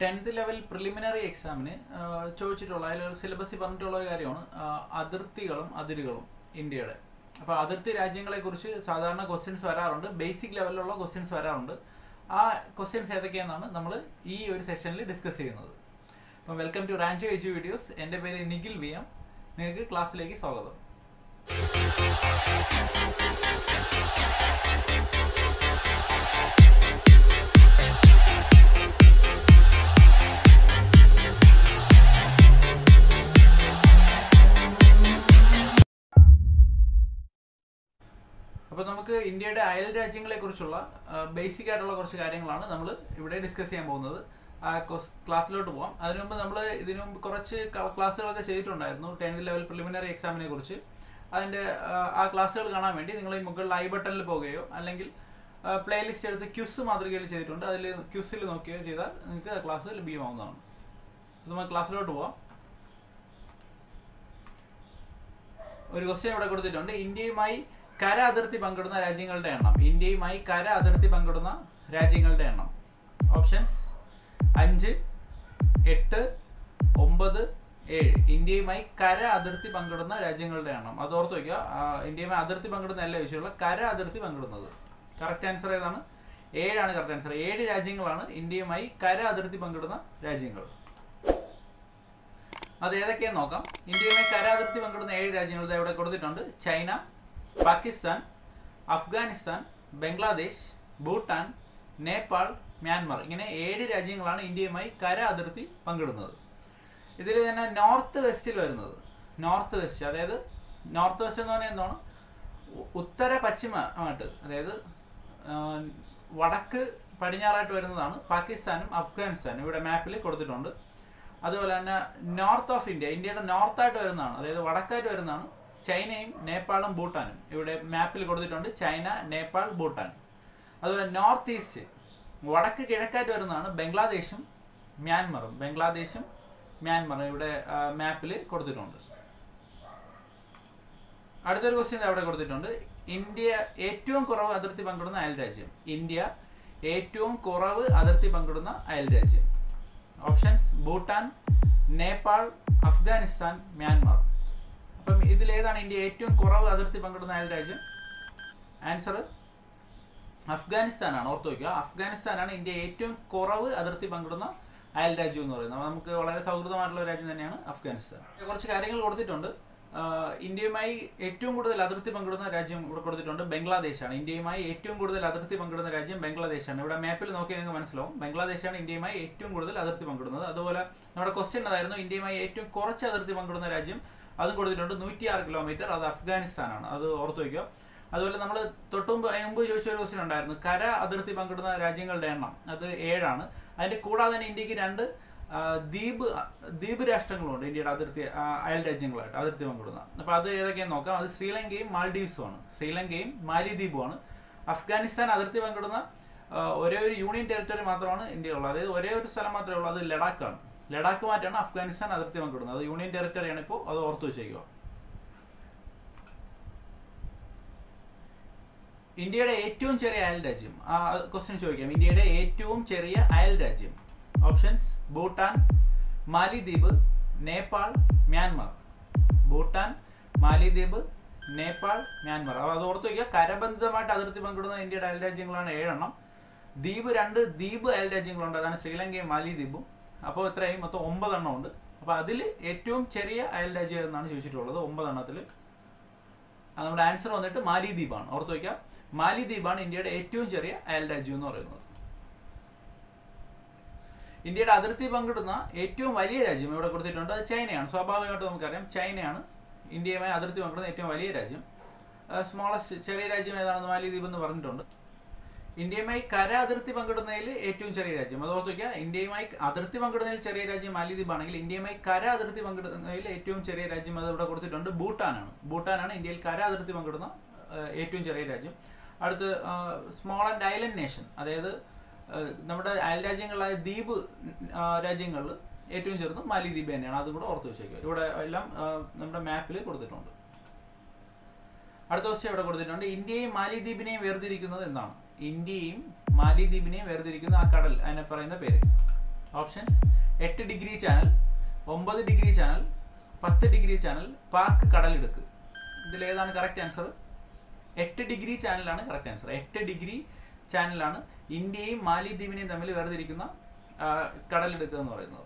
Tenth level preliminary എക്സാമിന് ചോദിച്ചിട്ടുള്ള അതിൽ സിലബസിൽ പറഞ്ഞിട്ടുള്ള ഒരു കാര്യമാണ് ആ, അതിർത്തികളും അതിരുകളും ഇന്ത്യയുടെ അപ്പോൾ അതിർത്തി രാജ്യങ്ങളെ കുറിച്ച് സാധാരണ ക്വസ്റ്റ്യൻസ് വരാറുണ്ട് ബേസിക് ലെവലിലുള്ള ക്വസ്റ്റ്യൻസ് വരാറുണ്ട് ആ ക്വസ്റ്റ്യൻസ് ഏതൊക്കെയാണെന്നാണ് നമ്മൾ ഈ ഒരു സെഷനിൽ ഡിസ്കസ് ചെയ്യുന്നത് അപ്പം welcome to Rancho edu videos എൻ്റെ പേര് നിഖിൽ വി എം നിങ്ങൾക്ക് ക്ലാസ്സിലേക്ക് സ്വാഗതം അപ്പോൾ നമുക്ക് ഇന്ത്യയുടെ അയൽ രാജ്യങ്ങളെ കുറിച്ചുള്ള ബേസിക് ആയിട്ടുള്ള കുറച്ച് കാര്യങ്ങളാണ് നമ്മൾ ഇവിടെ ഡിസ്കസ് ചെയ്യാൻ പോകുന്നത് ആ ക്ലാസ്സിലോട്ട് പോകാം അതിനു മുമ്പ് നമ്മൾ ഇതിനു മുമ്പ് കുറച്ച് ക- ക്ലാസ്സുകളൊക്കെ ചെയ്തിട്ടുണ്ടായിരുന്നു ടെൻത്ത് ലെവൽ പ്രിലിമിനറി എക്സാമിനെ കുറിച്ച് അതിൻ്റെ ആ, ആ ക്ലാസ്സുകൾ കാണാൻ വേണ്ടി നിങ്ങൾ ഈ മുകളിൽ ഐ ബട്ടണിൽ പോവുകയോ അല്ലെങ്കിൽ പ്ലേലിസ്റ്റ് എടുത്ത് ക്യുസ് മാതൃകയിൽ ചെയ്തിട്ടുണ്ട് അതിൽ ക്യുസിൽ നോക്കുകയോ ചെയ്താൽ നിങ്ങൾക്ക് ആ ക്ലാസ് ലഭ്യമാവുന്നതാണ് അപ്പോൾ നമുക്ക് ക്ലാസ്സിലോട്ട് പോവാം ഒരു ക്വസ്റ്റ്യൻ ഇവിടെ കൊടുത്തിട്ടുണ്ട് ഇന്ത്യയുമായി കര അതിർത്തി പങ്കിടുന്ന രാജ്യങ്ങളുടെ എണ്ണം ഇന്ത്യയുമായി കര അതിർത്തി പങ്കിടുന്ന രാജ്യങ്ങളുടെ എണ്ണം ഓപ്ഷൻസ് അഞ്ച് എട്ട് ഒമ്പത് ഏഴ് ഇന്ത്യയുമായി കര അതിർത്തി പങ്കിടുന്ന രാജ്യങ്ങളുടെ എണ്ണം അത് ഓർത്ത് വയ്ക്കുക ആ, ഇന്ത്യയുമായി അതിർത്തി പങ്കിടുന്ന അല്ല വിഷയമുള്ള കര അതിർത്തി പങ്കിടുന്നത് കറക്റ്റ് ആൻസർ ഏതാണ് ഏഴാണ് കറക്റ്റ് ആൻസർ ഏഴ് രാജ്യങ്ങളാണ് ഇന്ത്യയുമായി കര അതിർത്തി പങ്കിടുന്ന രാജ്യങ്ങൾ അത് ഏതൊക്കെയാന്ന് നോക്കാം ഇന്ത്യയുമായി കരാതിർത്തി പങ്കിടുന്ന ഏഴ് രാജ്യങ്ങൾ ദേ ഇവിടെ കൊടുത്തിട്ടുണ്ട് ചൈന പാകിസ്ഥാൻ അഫ്ഗാനിസ്ഥാൻ ബംഗ്ലാദേശ് ഭൂട്ടാൻ നേപ്പാൾ മ്യാൻമർ ഇങ്ങനെ ഏഴ് രാജ്യങ്ങളാണ് ഇന്ത്യയുമായി കര അതിർത്തി പങ്കിടുന്നത് ഇതിൽ തന്നെ നോർത്ത് വെസ്റ്റിൽ വരുന്നത് നോർത്ത് വെസ്റ്റ് അതായത് നോർത്ത് വെസ്റ്റ് എന്ന് പറഞ്ഞാൽ എന്താണ് ഉ- ഉത്തര പശ്ചിമമായിട്ട് അതായത് ആ, വടക്ക് പടിഞ്ഞാറായിട്ട് വരുന്നതാണ് പാകിസ്ഥാനും അഫ്ഗാനിസ്ഥാനും ഇവിടെ മാപ്പിൽ കൊടുത്തിട്ടുണ്ട് അതുപോലെ തന്നെ നോർത്ത് ഓഫ് ഇന്ത്യ ഇന്ത്യയുടെ നോർത്തായിട്ട് വരുന്നതാണ് അതായത് വടക്കായിട്ട് വരുന്നതാണ് ചൈനയും നേപ്പാളും ഭൂട്ടാനും ഇവിടെ മാപ്പിൽ കൊടുത്തിട്ടുണ്ട് ചൈന നേപ്പാൾ ഭൂട്ടാൻ അതുപോലെ നോർത്ത് ഈസ്റ്റ് വടക്ക് കിഴക്കായിട്ട് വരുന്നതാണ് ബംഗ്ലാദേശും മ്യാൻമറും ബംഗ്ലാദേശും മ്യാൻമറും ഇവിടെ മാപ്പിൽ കൊടുത്തിട്ടുണ്ട് അടുത്തൊരു ക്വസ്റ്റ്യൻ അവിടെ കൊടുത്തിട്ടുണ്ട് ഇന്ത്യ ഏറ്റവും കുറവ് അതിർത്തി പങ്കിടുന്ന അയൽ രാജ്യം ഇന്ത്യ ഏറ്റവും കുറവ് അതിർത്തി പങ്കിടുന്ന അയൽ രാജ്യം ഓപ്ഷൻസ് ഭൂട്ടാൻ നേപ്പാൾ അഫ്ഗാനിസ്ഥാൻ മ്യാൻമാർ അപ്പം ഇതിൽ ഏതാണ് ഇന്ത്യ ഏറ്റവും കുറവ് അതിർത്തി പങ്കിടുന്ന അയൽ രാജ്യം ആൻസർ അഫ്ഗാനിസ്ഥാനാണ് ഓർത്ത് വയ്ക്കുക അഫ്ഗാനിസ്ഥാനാണ് ഇന്ത്യ ഏറ്റവും കുറവ് അതിർത്തി പങ്കിടുന്ന അയൽ രാജ്യം എന്ന് പറയുന്നത് നമുക്ക് വളരെ സൗഹൃദമായിട്ടുള്ള ഒരു രാജ്യം തന്നെയാണ് അഫ്ഗാനിസ്ഥാൻ കുറച്ച് കാര്യങ്ങൾ കൊടുത്തിട്ടുണ്ട് ആഹ് ഇന്ത്യയുമായി ഏറ്റവും കൂടുതൽ അതിർത്തി പങ്കിടുന്ന രാജ്യം ഇവിടെ കൊടുത്തിട്ടുണ്ട് ബംഗ്ലാദേശാണ് ഇന്ത്യയുമായി ഏറ്റവും കൂടുതൽ അതിർത്തി പങ്കിടുന്ന രാജ്യം ബംഗ്ലാദേശാണ് ഇവിടെ മാപ്പിൽ നോക്കിയാൽ നിങ്ങൾക്ക് മനസ്സിലാവും ബംഗ്ലാദേശാണ് ഇന്ത്യയുമായി ഏറ്റവും കൂടുതൽ അതിർത്തി പങ്കിടുന്നത് അതുപോലെ നമ്മുടെ ക്വസ്റ്റ്യൻ അതായിരുന്നു ഇന്ത്യയുമായി ഏറ്റവും കുറച്ച് അതിർത്തി പങ്കിടുന്ന രാജ്യം അതും കൊടുത്തിട്ടുണ്ട് നൂറ്റി ആറ് കിലോമീറ്റർ അത് അഫ്ഗാനിസ്ഥാനാണ് അത് ഓർത്ത് വയ്ക്കുക അതുപോലെ നമ്മൾ തൊട്ടുമുമ്പ് അതിന് മുമ്പ് ചോദിച്ച ഒരു ക്വസ്റ്റ്യൻ ഉണ്ടായിരുന്നു കര അതിർത്തി പങ്കിടുന്ന രാജ്യങ്ങളുടെ എണ്ണം അത് ഏഴാണ് അതിന്റെ കൂടാതെ തന്നെ ഇന്ത്യക്ക് രണ്ട് ആ, ദ്വീപ് ദ്വീപ് രാഷ്ട്രങ്ങളുണ്ട് ഇന്ത്യയുടെ അതിർത്തി ആ, അയൽ രാജ്യങ്ങളായിട്ട് അതിർത്തി പങ്കിടുന്ന അപ്പോൾ അത് ഏതൊക്കെയാന്ന് നോക്കാം അത് ശ്രീലങ്കയും മാൽഡീവ്സും ആണ് ശ്രീലങ്കയും മാലിദ്വീപുമാണ് അഫ്ഗാനിസ്ഥാൻ അതിർത്തി പങ്കിടുന്ന ആ, ഒരേ ഒരു യൂണിയൻ ടെറിട്ടറി മാത്രമാണ് ഇന്ത്യയുള്ളത് അതായത് ഒരേ ഒരു സ്ഥലം മാത്രമേ ഉള്ളൂ അത് ലഡാക്കാണ് ലഡാക്ക് മാറ്റാണ് അഫ്ഗാനിസ്ഥാൻ അതിർത്തി പങ്കിടുന്നത് അത് യൂണിയൻ ടെറിട്ടറിയാണ് ഇപ്പോൾ അത് ഓർത്ത് വെച്ചേക്കുക ഇന്ത്യയുടെ ഏറ്റവും ചെറിയ അയൽ രാജ്യം ആ ക്വസ്റ്റ്യൻ ചോദിക്കാം ഇന്ത്യയുടെ ഏറ്റവും ചെറിയ അയൽ രാജ്യം ഓപ്ഷൻസ് ഭൂട്ടാൻ മാലിദ്വീപ് നേപ്പാൾ മ്യാൻമർ ഭൂട്ടാൻ മാലിദ്വീപ് നേപ്പാൾ മ്യാൻമർ അപ്പോൾ അത് ഓർത്ത് വയ്ക്കുക കരബന്ധിതമായിട്ട് അതിർത്തി പങ്കിടുന്ന ഇന്ത്യയുടെ അയൽ രാജ്യങ്ങളാണ് ഏഴെണ്ണം ദ്വീപ് രണ്ട് ദ്വീപ് അയൽ രാജ്യങ്ങളുണ്ട് അതാണ് ശ്രീലങ്കയും മാലിദ്വീപും അപ്പോൾ ഇത്രയും മൊത്തം ഒമ്പതെണ്ണം ഉണ്ട് അപ്പോൾ അതിൽ ഏറ്റവും ചെറിയ അയൽ രാജ്യം എന്നാണ് ചോദിച്ചിട്ടുള്ളത് ഒമ്പതെണ്ണത്തിൽ അത് നമ്മുടെ ആൻസർ വന്നിട്ട് മാലിദ്വീപാണ് ഓർത്ത് വയ്ക്കുക മാലിദ്വീപാണ് ഇന്ത്യയുടെ ഏറ്റവും ചെറിയ അയൽ രാജ്യം എന്ന് പറയുന്നത് ഇന്ത്യയുടെ അതിർത്തി പങ്കിടുന്ന ഏറ്റവും വലിയ രാജ്യം ഇവിടെ കൊടുത്തിട്ടുണ്ട് അത് ചൈനയാണ് സ്വാഭാവികമായിട്ട് നമുക്കറിയാം ചൈനയാണ് ഇന്ത്യയുമായി അതിർത്തി പങ്കിടുന്ന ഏറ്റവും വലിയ രാജ്യം സ്മോളസ്റ്റ് ചെറിയ രാജ്യം ഏതാണെന്ന് മാലിദ്വീപ് എന്ന് പറഞ്ഞിട്ടുണ്ട് ഇന്ത്യയുമായി കര അതിർത്തി പങ്കിടുന്നതിൽ ഏറ്റവും ചെറിയ രാജ്യം അത് ഓർത്ത് വയ്ക്കുക ഇന്ത്യയുമായി അതിർത്തി പങ്കിടുന്നതിൽ ചെറിയ രാജ്യം മാലിദ്വീപ് ആണെങ്കിൽ ഇന്ത്യയുമായി കര അതിർത്തി പങ്കിടുന്നതിൽ ഏറ്റവും ചെറിയ രാജ്യം അത് ഇവിടെ കൊടുത്തിട്ടുണ്ട് ഭൂട്ടാനാണ് ഭൂട്ടാനാണ് ഇന്ത്യയിൽ കര അതിർത്തി പങ്കിടുന്ന ആ, ഏറ്റവും ചെറിയ രാജ്യം അടുത്ത് സ്മോൾ ആൻഡ് ഐലൻഡ് നേഷൻ അതായത് ആ, നമ്മുടെ അയൽ രാജ്യങ്ങളായ ദ്വീപ് രാജ്യങ്ങളിൽ ഏറ്റവും ചെറുത് മാലിദ്വീപ് തന്നെയാണ് അതും കൂടെ ഓർത്ത് വെച്ചേക്കുക ഇവിടെ എല്ലാം ആ, നമ്മുടെ മാപ്പിൽ കൊടുത്തിട്ടുണ്ട് അടുത്ത ക്വസ്റ്റ്യൻ ഇവിടെ കൊടുത്തിട്ടുണ്ട് ഇന്ത്യയും മാലിദ്വീപിനെയും വേർതിരിക്കുന്നത് എന്താണ് ഇന്ത്യയും മാലിദ്വീപിനെയും വേർതിരിക്കുന്ന ആ കടൽ അതിനെ പറയുന്ന പേര് ഓപ്ഷൻസ് എട്ട് ഡിഗ്രി ചാനൽ ഒമ്പത് ഡിഗ്രി ചാനൽ പത്ത് ഡിഗ്രി ചാനൽ പാക്ക് കടലിടുക്ക് ഇതിൽ ഏതാണ് കറക്റ്റ് ആൻസർ എട്ട് ഡിഗ്രി ചാനലാണ് കറക്റ്റ് ആൻസർ എട്ട് ഡിഗ്രി ചാനലാണ് ഇന്ത്യയും മാലിദ്വീപിനെയും തമ്മിൽ വേർതിരിക്കുന്ന ആ, കടലിടുക്ക് എന്ന് പറയുന്നത്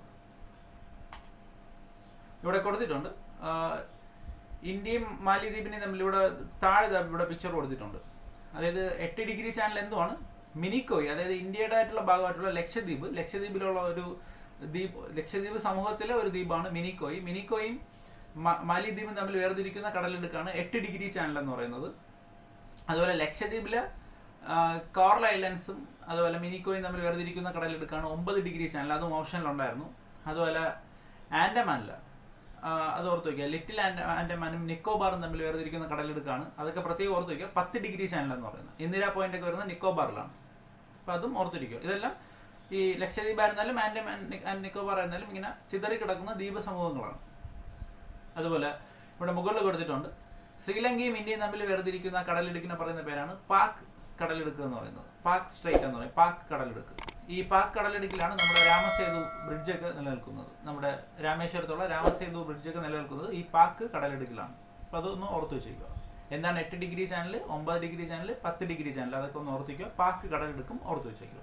ഇവിടെ കൊടുത്തിട്ടുണ്ട് ആ, ഇന്ത്യയും മാലിദ്വീപിനെയും തമ്മിൽ ഇവിടെ താഴെ ദാ ഇവിടെ പിക്ചർ കൊടുത്തിട്ടുണ്ട് അതായത് എട്ട് ഡിഗ്രി ചാനൽ എന്തുവാണ് മിനിക്കോയ് അതായത് ഇന്ത്യയുടെ ആയിട്ടുള്ള ഭാഗമായിട്ടുള്ള ലക്ഷദ്വീപ് ലക്ഷദ്വീപിലുള്ള ഒരു ദ്വീപ് ലക്ഷദ്വീപ് സമൂഹത്തിലെ ഒരു ദ്വീപാണ് മിനിക്കോയ് മിനിക്കോയും മ- മാലിദ്വീപും തമ്മിൽ വേർതിരിക്കുന്ന കടലിടുക്കാണ് എട്ട് ഡിഗ്രി ചാനൽ എന്ന് പറയുന്നത് അതുപോലെ ലക്ഷദ്വീപിലെ ആ, കോറൽ ഐലൻഡ്സും അതുപോലെ മിനിക്കോയും തമ്മിൽ വേർതിരിക്കുന്ന കടലിടുക്കാണ് ഒമ്പത് ഡിഗ്രി ചാനൽ അതും ഓപ്ഷനിലുണ്ടായിരുന്നു അതുപോലെ ആൻഡമാനിൽ അത് ഓർത്ത് വയ്ക്കുക ലിറ്റിൽ ആൻഡ് ആൻഡമാനും നിക്കോബാറും തമ്മിൽ വേർതിരിക്കുന്ന കടലിടുക്കാണ് അതൊക്കെ പ്രത്യേകം ഓർത്ത് വയ്ക്കുക പത്ത് ഡിഗ്രി ചാനൽ എന്ന് പറയുന്നത് ഇന്ദിരാ പോയിന്റ് ഒക്കെ വരുന്നത് നിക്കോബാറിലാണ് അപ്പം അതും ഓർത്തിരിക്കുക ഇതെല്ലാം ഈ ലക്ഷദ്വീപ് ആയിരുന്നാലും ആൻഡമാൻ ആൻഡ് നിക്കോബാർ ആയിരുന്നാലും ഇങ്ങനെ ചിതറി കിടക്കുന്ന ദ്വീപ സമൂഹങ്ങളാണ് അതുപോലെ ഇവിടെ മുകളിൽ കൊടുത്തിട്ടുണ്ട് ശ്രീലങ്കയും ഇന്ത്യയും തമ്മിൽ വേർതിരിക്കുന്ന കടലിടുക്കിനെ പറയുന്ന പേരാണ് പാക് കടലിടുക്ക് എന്ന് പറയുന്നത് പാക് സ്ട്രൈറ്റ് എന്ന് പറയും പാക് കടലിടുക്ക് ഈ പാക് കടലിടുക്കിലാണ് നമ്മുടെ രാമസേതു ബ്രിഡ്ജൊക്കെ നിലനിൽക്കുന്നത് നമ്മുടെ രാമേശ്വരത്തുള്ള രാമസേതു ബ്രിഡ്ജൊക്കെ നിലനിൽക്കുന്നത് ഈ പാക് കടലിടുക്കിലാണ് അപ്പോൾ അതൊന്ന് ഓർത്ത് വെച്ചിരിക്കുക എന്താണ് എട്ട് ഡിഗ്രി ചാനൽ ഒമ്പത് ഡിഗ്രി ചാനൽ പത്ത് ഡിഗ്രി ചാനൽ അതൊക്കെ ഒന്ന് ഓർത്തിക്കുക പാക് കടലെടുക്കും ഓർത്ത് വെച്ചേക്കുക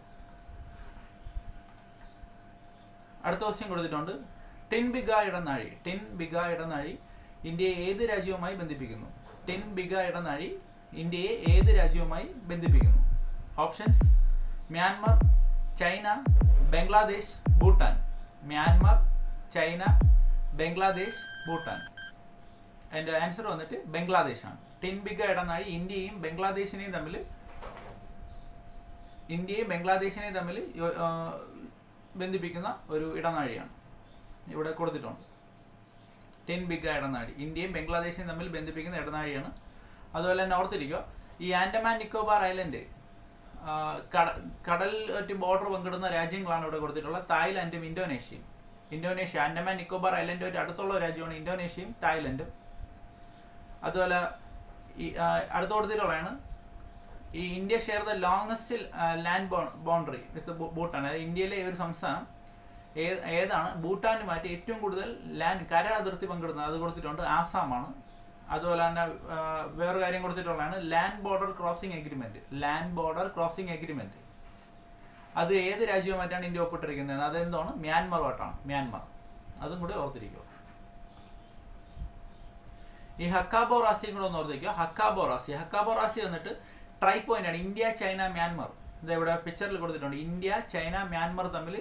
അടുത്ത ക്വസ്റ്റ്യൻ കൊടുത്തിട്ടുണ്ട് ടിൻ ബിഗ ഇടനാഴി ടിൻ ബിഗ ഇടനാഴി ഇന്ത്യയെ ഏത് രാജ്യവുമായി ബന്ധിപ്പിക്കുന്നു ടിൻ ബിഗ ഇടനാഴി ഇന്ത്യയെ ഏത് രാജ്യവുമായി ബന്ധിപ്പിക്കുന്നു options Myanmar China Bangladesh Bhutan Myanmar China Bangladesh Bhutan അതിന്റെ ആൻസർ വന്നിട്ട് ബംഗ്ലാദേശാണ് ടിൻ ബിഗ ഇടനാഴി ഇന്ത്യയും ബംഗ്ലാദേശിനെയും തമ്മിൽ ഇന്ത്യയും ബംഗ്ലാദേശിനെയും തമ്മിൽ യോ- ആ, ബന്ധിപ്പിക്കുന്ന ഒരു ഇടനാഴിയാണ് ഇവിടെ കൊടുത്തിട്ടുണ്ട് ടിൻ ബിഗ ഇടനാഴി ഇന്ത്യയും ബംഗ്ലാദേശിനെയും തമ്മിൽ ബന്ധിപ്പിക്കുന്ന ഇടനാഴിയാണ് അതുപോലെ തന്നെ ഓർത്തിരിക്കുക ഈ ആൻഡമാൻ നിക്കോബാർ ഐലൻഡ് ആ, കട- കടലിലായിട്ട് ബോർഡർ പങ്കിടുന്ന രാജ്യങ്ങളാണ് ഇവിടെ കൊടുത്തിട്ടുള്ളത് തായ്ലാന്റും ഇന്തോനേഷ്യയും ഇന്തോനേഷ്യ ആൻഡമാൻ നിക്കോബാർ ഐലൻഡുമായിട്ട് അടുത്തുള്ള രാജ്യമാണ് ഇന്തോനേഷ്യയും തായ്ലൻഡും അതുപോലെ ഈ ആ, അടുത്ത് കൊടുത്തിട്ടുള്ളതാണ് ഈ India share the longest land boundary with Bhutan അതായത് ഇന്ത്യയിലെ ഒരു സംസ്ഥാനം ഏ- ഏതാണ് ഭൂട്ടാനുമായിട്ട് ഏറ്റവും കൂടുതൽ ലാൻഡ് കര അതിർത്തി പങ്കിടുന്നത് അത് കൊടുത്തിട്ടുണ്ട് ആസാമാണ് അതുപോലെ തന്നെ ആ, വേറൊരു കാര്യം കൊടുത്തിട്ടുള്ളതാണ് land border crossing agreement land border crossing agreement അത് ഏത് രാജ്യവുമായിട്ടാണ് ഇന്ത്യ ഒപ്പിട്ടിരിക്കുന്നത് അതെന്താണ് മ്യാൻമറുമായിട്ടാണ് മ്യാൻമർ അതും കൂടി ഓർത്തിരിക്കുക ഈ ഹക്കാബോ റാസിയും കൂടെ ഒന്ന് ഓർത്തിരിക്കുക ഹക്കാബോ റാസി ഹക്കാബോ റാസി വന്നിട്ട് ട്രൈ പോയിന്റ് ആണ് ഇന്ത്യ ചൈന മ്യാൻമർ ഇത് ഇവിടെ പിക്ചറിൽ കൊടുത്തിട്ടുണ്ട് ഇന്ത്യ ചൈന മ്യാൻമർ തമ്മിൽ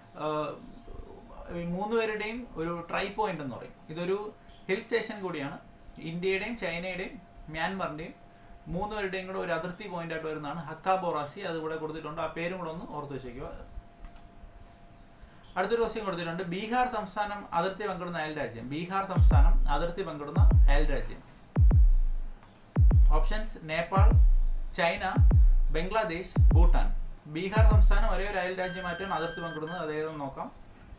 മൂന്ന് പേരുടെയും ഒരു ട്രൈ പോയിന്റ് എന്ന് പറയും ഇതൊരു ഹിൽ സ്റ്റേഷൻ കൂടിയാണ് ഇന്ത്യയുടെയും ചൈനയുടെയും മ്യാൻമറിന്റെയും മൂന്ന് പേരുടെയും കൂടെ ഒരു അതിർത്തി പോയിന്റ് ആയിട്ട് വരുന്നതാണ് ഹക്കാബോ റാസി അത് ഇവിടെ കൊടുത്തിട്ടുണ്ട് ആ പേരും കൂടെ ഒന്ന് ഓർത്ത് വെച്ചേക്കുക അടുത്തൊരു ക്വസ്റ്റ്യൻ കൊടുത്തിട്ടുണ്ട് ബീഹാർ സംസ്ഥാനം അതിർത്തി പങ്കിടുന്ന അയൽ രാജ്യം ബീഹാർ സംസ്ഥാനം അതിർത്തി പങ്കിടുന്ന അയൽ രാജ്യം ഓപ്ഷൻസ് നേപ്പാൾ ചൈന ബംഗ്ലാദേശ് ഭൂട്ടാൻ ബീഹാർ സംസ്ഥാനം ഒരേ ഒരു അയൽ രാജ്യമായിട്ടാണ് അതിർത്തി പങ്കിടുന്നത് അതേതെന്ന് നോക്കാം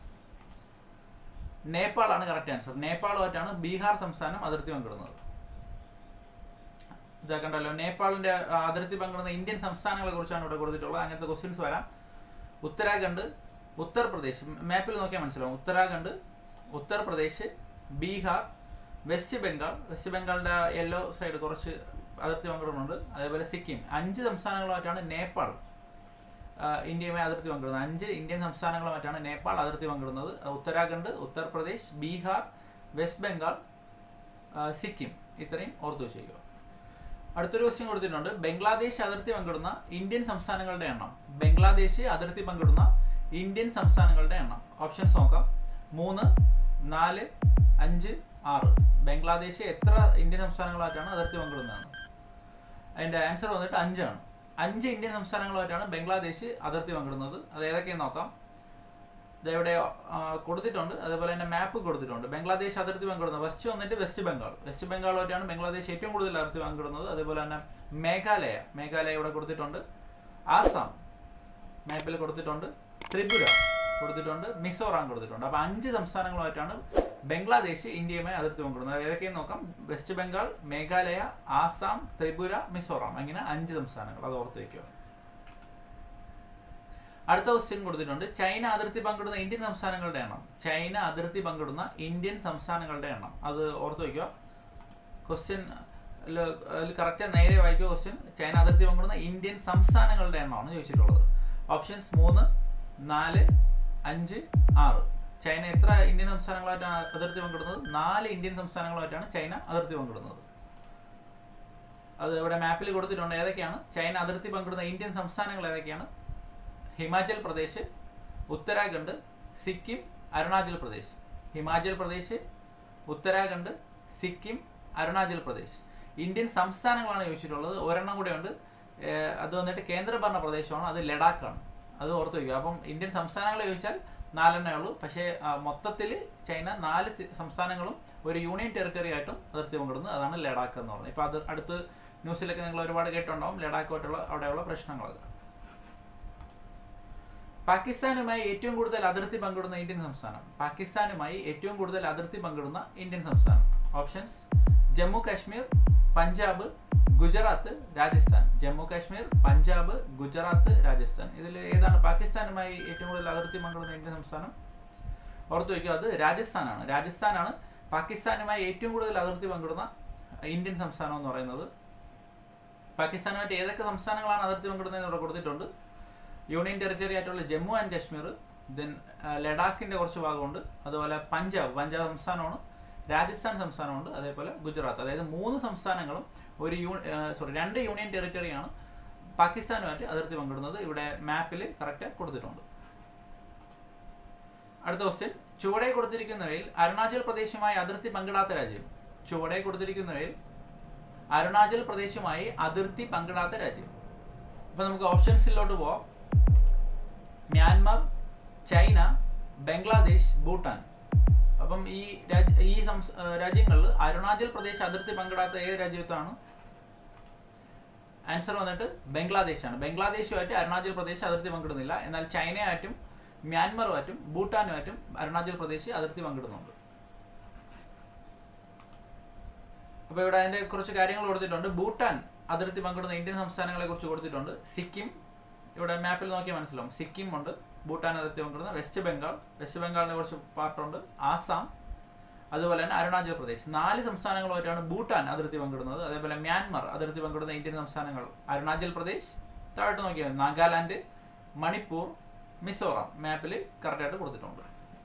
നേപ്പാൾ ആണ് കറക്റ്റ് ആൻസർ നേപ്പാളുമായിട്ടാണ് ബീഹാർ സംസ്ഥാനം അതിർത്തി പങ്കിടുന്നത് ഇതാക്കണ്ടല്ലോ നേപ്പാളിന്റെ ആ, അതിർത്തി പങ്കിടുന്ന ഇന്ത്യൻ സംസ്ഥാനങ്ങളെ കുറിച്ചാണ് ഇവിടെ കൊടുത്തിട്ടുള്ളത് അങ്ങനത്തെ ക്വസ്റ്റ്യൻസ് വരാം ഉത്തരാഖണ്ഡ് ഉത്തർപ്രദേശ് മാപ്പിൽ നോക്കിയാൽ മനസ്സിലാവും ഉത്തരാഖണ്ഡ് ഉത്തർപ്രദേശ് ബീഹാർ വെസ്റ്റ് ബംഗാൾ വെസ്റ്റ് ബംഗാളിന്റെ യെല്ലോ സൈഡ് കുറച്ച് അതിർത്തി പങ്കിടുന്നുണ്ട് അതേപോലെ സിക്കിം അഞ്ച് സംസ്ഥാനങ്ങളുമായിട്ടാണ് നേപ്പാൾ ആ, ഇന്ത്യയുമായി അതിർത്തി പങ്കിടുന്നത് അഞ്ച് ഇന്ത്യൻ സംസ്ഥാനങ്ങളുമായിട്ടാണ് നേപ്പാൾ അതിർത്തി പങ്കിടുന്നത് അത് ഉത്തരാഖണ്ഡ് ഉത്തർപ്രദേശ് ബീഹാർ വെസ്റ്റ് ബംഗാൾ ആ, സിക്കിം ഇത്രയും ഓർത്തു വെച്ചേക്കുക അടുത്തൊരു ക്വസ്റ്റ്യൻ കൊടുത്തിട്ടുണ്ട് ബംഗ്ലാദേശ് അതിർത്തി പങ്കിടുന്ന ഇന്ത്യൻ സംസ്ഥാനങ്ങളുടെ എണ്ണം ബംഗ്ലാദേശ് അതിർത്തി പങ്കിടുന്ന ഇന്ത്യൻ സംസ്ഥാനങ്ങളുടെ എണ്ണം ഓപ്ഷൻസ് നോക്കാം മൂന്ന് നാല് അഞ്ച് ആറ് ബംഗ്ലാദേശ് എത്ര ഇന്ത്യൻ സംസ്ഥാനങ്ങളായിട്ടാണ് അതിർത്തി പങ്കിടുന്നതാണ് അതിന്റെ ആൻസർ വന്നിട്ട് അഞ്ചാണ് അഞ്ച് ഇന്ത്യൻ സംസ്ഥാനങ്ങളുമായിട്ടാണ് ബംഗ്ലാദേശ് അതിർത്തി പങ്കിടുന്നത് അത് ഏതൊക്കെയെന്ന് നോക്കാം ദേ ഇവിടെ ആ, കൊടുത്തിട്ടുണ്ട് അതേപോലെ തന്നെ മാപ്പ് കൊടുത്തിട്ടുണ്ട് ബംഗ്ലാദേശ് അതിർത്തി പങ്കിടുന്നത് വെസ്റ്റ് വന്നിട്ട് വെസ്റ്റ് ബംഗാൾ വെസ്റ്റ് ബംഗാളുമായിട്ടാണ് ബംഗ്ലാദേശ് ഏറ്റവും കൂടുതൽ അതിർത്തി പങ്കിടുന്നത് അതേപോലെ തന്നെ മേഘാലയ മേഘാലയ ഇവിടെ കൊടുത്തിട്ടുണ്ട് ആസാം മാപ്പിൽ കൊടുത്തിട്ടുണ്ട് ത്രിപുര കൊടുത്തിട്ടുണ്ട് മിസോറാം കൊടുത്തിട്ടുണ്ട് അപ്പൊ അഞ്ച് സംസ്ഥാനങ്ങളുമായിട്ടാണ് ബംഗ്ലാദേശ് ഇന്ത്യയുമായി അതിർത്തി പങ്കിടുന്നത് അത് ഏതൊക്കെയെന്ന് നോക്കാം വെസ്റ്റ് ബംഗാൾ മേഘാലയ ആസാം ത്രിപുര മിസോറാം അങ്ങനെ അഞ്ച് സംസ്ഥാനങ്ങൾ അത് ഓർത്ത് വയ്ക്കുക അടുത്ത ക്വസ്റ്റ്യൻ കൊടുത്തിട്ടുണ്ട് ചൈന അതിർത്തി പങ്കിടുന്ന ഇന്ത്യൻ സംസ്ഥാനങ്ങളുടെ എണ്ണം ചൈന അതിർത്തി പങ്കിടുന്ന ഇന്ത്യൻ സംസ്ഥാനങ്ങളുടെ എണ്ണം അത് ഓർത്ത് വയ്ക്കുക ക്വസ്റ്റ്യൻ അതിൽ കറക്റ്റ് നേരെ വായിക്കുക ക്വസ്റ്റ്യൻ ചൈന അതിർത്തി പങ്കിടുന്ന ഇന്ത്യൻ സംസ്ഥാനങ്ങളുടെ എണ്ണമാണ് ചോദിച്ചിട്ടുള്ളത് ഓപ്ഷൻസ് മൂന്ന് നാല് അഞ്ച് ആറ് ചൈന എത്ര ഇന്ത്യൻ സംസ്ഥാനങ്ങളായിട്ടാണ് അതിർത്തി പങ്കിടുന്നത് നാല് ഇന്ത്യൻ സംസ്ഥാനങ്ങളുമായിട്ടാണ് ചൈന അതിർത്തി പങ്കിടുന്നത് അത് ഇവിടെ മാപ്പിൽ കൊടുത്തിട്ടുണ്ട് ഏതൊക്കെയാണ് ചൈന അതിർത്തി പങ്കിടുന്ന ഇന്ത്യൻ സംസ്ഥാനങ്ങൾ ഏതൊക്കെയാണ് ഹിമാചൽ പ്രദേശ് ഉത്തരാഖണ്ഡ് സിക്കിം അരുണാചൽ പ്രദേശ് ഹിമാചൽ പ്രദേശ് ഉത്തരാഖണ്ഡ് സിക്കിം അരുണാചൽ പ്രദേശ് ഇന്ത്യൻ സംസ്ഥാനങ്ങളാണ് ചോദിച്ചിട്ടുള്ളത് ഒരെണ്ണം കൂടെ ഉണ്ട് ഏഹ് അത് വന്നിട്ട് കേന്ദ്രഭരണ പ്രദേശമാണ് അത് ലഡാക്കാണ് അത് ഓർത്ത് വയ്ക്കുക അപ്പം ഇന്ത്യൻ സംസ്ഥാനങ്ങൾ ചോദിച്ചാൽ നാലെണ്ണേ ഉള്ളൂ പക്ഷേ മൊത്തത്തിൽ ചൈന നാല് സി- സംസ്ഥാനങ്ങളും ഒരു യൂണിയൻ ടെറിട്ടറി ആയിട്ടും അതിർത്തി പങ്കിടുന്നു അതാണ് ലഡാക്ക് എന്ന് പറയുന്നത് ഇപ്പൊ അത് അടുത്ത് ന്യൂസിലൊക്കെ നിങ്ങൾ ഒരുപാട് കേട്ടുണ്ടാവും ലഡാക്കുമായിട്ടുള്ള അവിടെയുള്ള പ്രശ്നങ്ങളൊക്കെ പാകിസ്ഥാനുമായി ഏറ്റവും കൂടുതൽ അതിർത്തി പങ്കിടുന്ന ഇന്ത്യൻ സംസ്ഥാനം പാകിസ്ഥാനുമായി ഏറ്റവും കൂടുതൽ അതിർത്തി പങ്കിടുന്ന ഇന്ത്യൻ സംസ്ഥാനം ഓപ്ഷൻസ് ജമ്മു കാശ്മീർ പഞ്ചാബ് ഗുജറാത്ത് രാജസ്ഥാൻ ജമ്മു കാശ്മീർ പഞ്ചാബ് ഗുജറാത്ത് രാജസ്ഥാൻ ഇതിൽ ഏതാണ് പാകിസ്ഥാനുമായി ഏറ്റവും കൂടുതൽ അതിർത്തി പങ്കിടുന്ന ഇന്ത്യൻ സംസ്ഥാനം ഓർത്തു വയ്ക്കുക അത് രാജസ്ഥാനാണ് രാജസ്ഥാനാണ് പാകിസ്ഥാനുമായി ഏറ്റവും കൂടുതൽ അതിർത്തി പങ്കിടുന്ന ഇന്ത്യൻ സംസ്ഥാനം എന്ന് പറയുന്നത് പാകിസ്ഥാനുമായിട്ട് ഏതൊക്കെ സംസ്ഥാനങ്ങളാണ് അതിർത്തി പങ്കിടുന്നത് ഇവിടെ കൊടുത്തിട്ടുണ്ട് യൂണിയൻ ടെറിട്ടറി ആയിട്ടുള്ള ജമ്മു ആൻഡ് കാശ്മീർ ദെൻ ലഡാക്കിന്റെ കുറച്ച് ഭാഗമുണ്ട് അതുപോലെ പഞ്ചാബ് പഞ്ചാബ് സംസ്ഥാനമാണ് രാജസ്ഥാൻ സംസ്ഥാനമുണ്ട് അതേപോലെ ഗുജറാത്ത് അതായത് മൂന്ന് സംസ്ഥാനങ്ങളും ഒരു യൂ സോറി രണ്ട് യൂണിയൻ ടെറിട്ടറിയാണ് പാകിസ്ഥാനുമായിട്ട് അതിർത്തി പങ്കിടുന്നത് ഇവിടെ മാപ്പിൽ കറക്റ്റ് കൊടുത്തിട്ടുണ്ട് അടുത്ത ക്വസ്റ്റ്യൻ ചുവടെ കൊടുത്തിരിക്കുന്നവയിൽ അരുണാചൽ പ്രദേശുമായി അതിർത്തി പങ്കിടാത്ത രാജ്യം ചുവടെ കൊടുത്തിരിക്കുന്നവയിൽ അരുണാചൽ പ്രദേശുമായി അതിർത്തി പങ്കിടാത്ത രാജ്യം അപ്പൊ നമുക്ക് ഓപ്ഷൻസിലോട്ട് പോവാം മ്യാൻമർ ചൈന ബംഗ്ലാദേശ് ഭൂട്ടാൻ അപ്പം ഈ രാജ്- ഈ സംസ്- ആ, രാജ്യങ്ങളിൽ അരുണാചൽ പ്രദേശ് അതിർത്തി പങ്കിടാത്ത ഏത് രാജ്യത്താണ് ആൻസർ വന്നിട്ട് ബംഗ്ലാദേശാണ് ബംഗ്ലാദേശുമായിട്ട് അരുണാചൽ പ്രദേശ് അതിർത്തി പങ്കിടുന്നില്ല എന്നാൽ ചൈനയായിട്ടും മ്യാൻമറുമായിട്ടും ഭൂട്ടാനുമായിട്ടും അരുണാചൽ പ്രദേശ് അതിർത്തി പങ്കിടുന്നുണ്ട് അപ്പൊ ഇവിടെ അതിന്റെ കുറച്ച് കാര്യങ്ങൾ കൊടുത്തിട്ടുണ്ട് ഭൂട്ടാൻ അതിർത്തി പങ്കിടുന്ന ഇന്ത്യൻ സംസ്ഥാനങ്ങളെ കുറിച്ച് കൊടുത്തിട്ടുണ്ട് സിക്കിം ഇവിടെ മാപ്പിൽ നോക്കിയാൽ മനസ്സിലാവും സിക്കിം ഉണ്ട് ഭൂട്ടാൻ അതിർത്തി പങ്കിടുന്ന വെസ്റ്റ് ബംഗാൾ വെസ്റ്റ് ബംഗാളിനെ കുറച്ച് പാർട്ടുണ്ട് ആസാം അതുപോലെ തന്നെ അരുണാചൽ പ്രദേശ് നാല് സംസ്ഥാനങ്ങളുമായിട്ടാണ് ഭൂട്ടാൻ അതിർത്തി പങ്കിടുന്നത് അതേപോലെ മ്യാൻമർ അതിർത്തി പങ്കിടുന്ന ഇന്ത്യൻ സംസ്ഥാനങ്ങൾ അരുണാചൽ പ്രദേശ് താഴോട്ട് നോക്കിയാൽ മതി. നാഗാലാൻഡ് മണിപ്പൂർ മിസോറാം മാപ്പിൽ കറക്റ്റായിട്ട് കൊടുത്തിട്ടുണ്ട്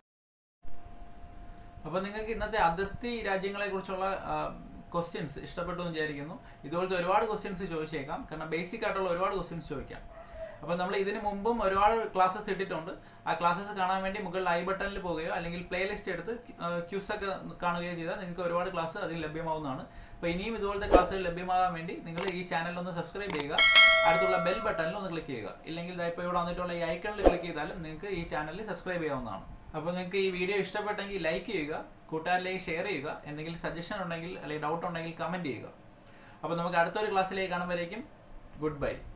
അപ്പൊ നിങ്ങൾക്ക് ഇന്നത്തെ അതിർത്തി രാജ്യങ്ങളെ കുറിച്ചുള്ള ക്വസ്റ്റ്യൻസ് ഇഷ്ടപ്പെട്ടു എന്ന് വിചാരിക്കുന്നു ഇതുപോലത്തെ ഒരുപാട് ക്വസ്റ്റ്യൻസ് ചോദിച്ചേക്കാം കാരണം ബേസിക് ആയിട്ടുള്ള ഒരുപാട് ക്വസ്റ്റ്യൻസ് ചോദിക്കാം അപ്പോൾ നമ്മൾ ഇതിന് മുമ്പും ഒരുപാട് ക്ലാസ്സസ് ഇട്ടിട്ടുണ്ട് ആ ക്ലാസ്സസ് കാണാൻ വേണ്ടി മുകളിൽ ഐ ബട്ടണിൽ പോവുകയോ അല്ലെങ്കിൽ പ്ലേലിസ്റ്റ് എടുത്ത് ക്യൂസ് ഒക്കെ കാണുകയോ ചെയ്താൽ നിങ്ങൾക്ക് ഒരുപാട് ക്ലാസ് അതിൽ ലഭ്യമാവുന്നതാണ് അപ്പോൾ ഇനിയും ഇതുപോലത്തെ ക്ലാസ്സുകൾ ലഭ്യമാകാൻ വേണ്ടി നിങ്ങൾ ഈ ചാനൽ ഒന്ന് സബ്സ്ക്രൈബ് ചെയ്യുക അടുത്തുള്ള ബെൽ ബട്ടണിൽ ഒന്ന് ക്ലിക്ക് ചെയ്യുക ഇല്ലെങ്കിൽ ദാ ഇപ്പോൾ ഇവിടെ വന്നിട്ടുള്ള ഈ ഐക്കണിൽ ക്ലിക്ക് ചെയ്താലും നിങ്ങൾക്ക് ഈ ചാനലിൽ സബ്സ്ക്രൈബ് ചെയ്യാവുന്നതാണ് അപ്പോൾ നിങ്ങൾക്ക് ഈ വീഡിയോ ഇഷ്ടപ്പെട്ടെങ്കിൽ ലൈക്ക് ചെയ്യുക കൂട്ടുകാരിലേക്ക് ഷെയർ ചെയ്യുക എന്തെങ്കിലും സജഷൻ ഉണ്ടെങ്കിൽ അല്ലെങ്കിൽ ഡൗട്ട് ഉണ്ടെങ്കിൽ കമൻറ്റ് ചെയ്യുക അപ്പോൾ നമുക്ക് അടുത്തൊരു ക്ലാസ്സിലേക്ക് കാണുമ്പോഴേക്കും ഗുഡ് ബൈ